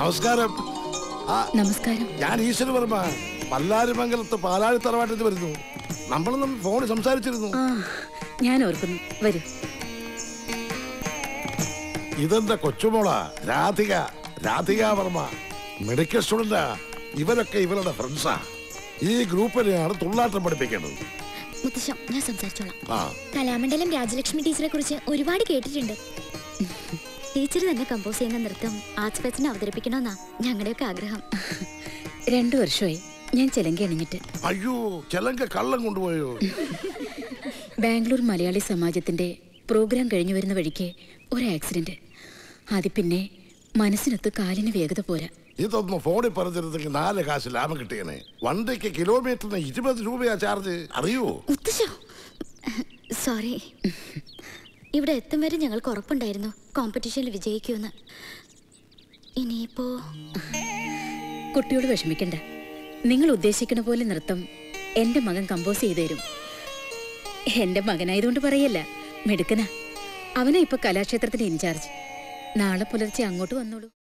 നമസ്കാരം ആ നമസ്കാരം ഞാൻ ഈശ്വരവർമ്മ പല്ലാരിമംഗലത്ത് പാലാഴി തറവാട്ടിൽ നിന്ന് വരുന്നു നമ്മൾ നമ്മൾ ഫോണിൽ സംസാരിച്ചിരുന്നു ആ ഞാൻ ഓർക്കുന്നു വരൂ ഇതെന്താ കൊച്ചുമോളാ രാധിക രാധിക വർമ്മ മെഡിക്കൽ സ്റ്റുഡന്റാ ഇവരൊക്കെ ഇവരുടെ ഫ്രണ്ട്സാ ഈ ഗ്രൂപ്പിനെയാണ് തുള്ളാട്ടം പഠിപ്പിക്കേണ്ടത് മുത്തശ്ശം ഞാൻ സംസാരിച്ചോളാം ആ കലാമണ്ഡലം രാജലക്ഷ്മി ടീച്ചറെ കുറിച്ച് ഒരുപാട് കേട്ടിട്ടുണ്ട് ടീച്ചർ തന്നെ കമ്പോസ് ചെയ്യുന്ന നൃത്തം ആർട്സ് ഫെസ്റ്റിന് അവതരിപ്പിക്കണമെന്നാ ഞങ്ങളുടെയൊക്കെ ആഗ്രഹം രണ്ടു വർഷമായി ഞാൻ ചെലങ്കി അണിഞ്ഞിട്ട് അയ്യോ ചെലങ്ക കള്ളം കൊണ്ടുപോയോ ബാംഗ്ലൂർ മലയാളി സമാജത്തിന്റെ പ്രോഗ്രാം കഴിഞ്ഞു വരുന്ന വഴിക്ക് ഒരു ആക്സിഡന്റ് അത് പിന്നെ മനസ്സിനൊത്ത് കാലിന് വേഗത പോരാ ഇതൊന്ന് ഫോണിൽ പറഞ്ഞിരുന്നെങ്കിൽ നാല് കാശ് ലാഭം കിട്ടിയനെ വണ്ടിക്ക് കിലോമീറ്ററിന് ഇരുപത് രൂപയാ ചാർജ് അറിയോ മുത്തശ്ശോ സോറി ഇവിടെ എത്തും വരെ ഞങ്ങൾക്ക് ഉറപ്പുണ്ടായിരുന്നു കോമ്പറ്റീഷനിൽ വിജയിക്കുമെന്ന് ഇനിയിപ്പോ കുട്ടിയോട് വിഷമിക്കണ്ട നിങ്ങൾ ഉദ്ദേശിക്കുന്ന പോലെ നൃത്തം എന്റെ മകൻ കമ്പോസ് ചെയ്തു തരും എന്റെ മകനായതുകൊണ്ട് പറയല്ല മിടുക്കനാ അവനാ ഇപ്പൊ കലാക്ഷേത്രത്തിന്റെ ഇൻചാർജ് നാളെ പുലർച്ചെ അങ്ങോട്ട് വന്നോളൂ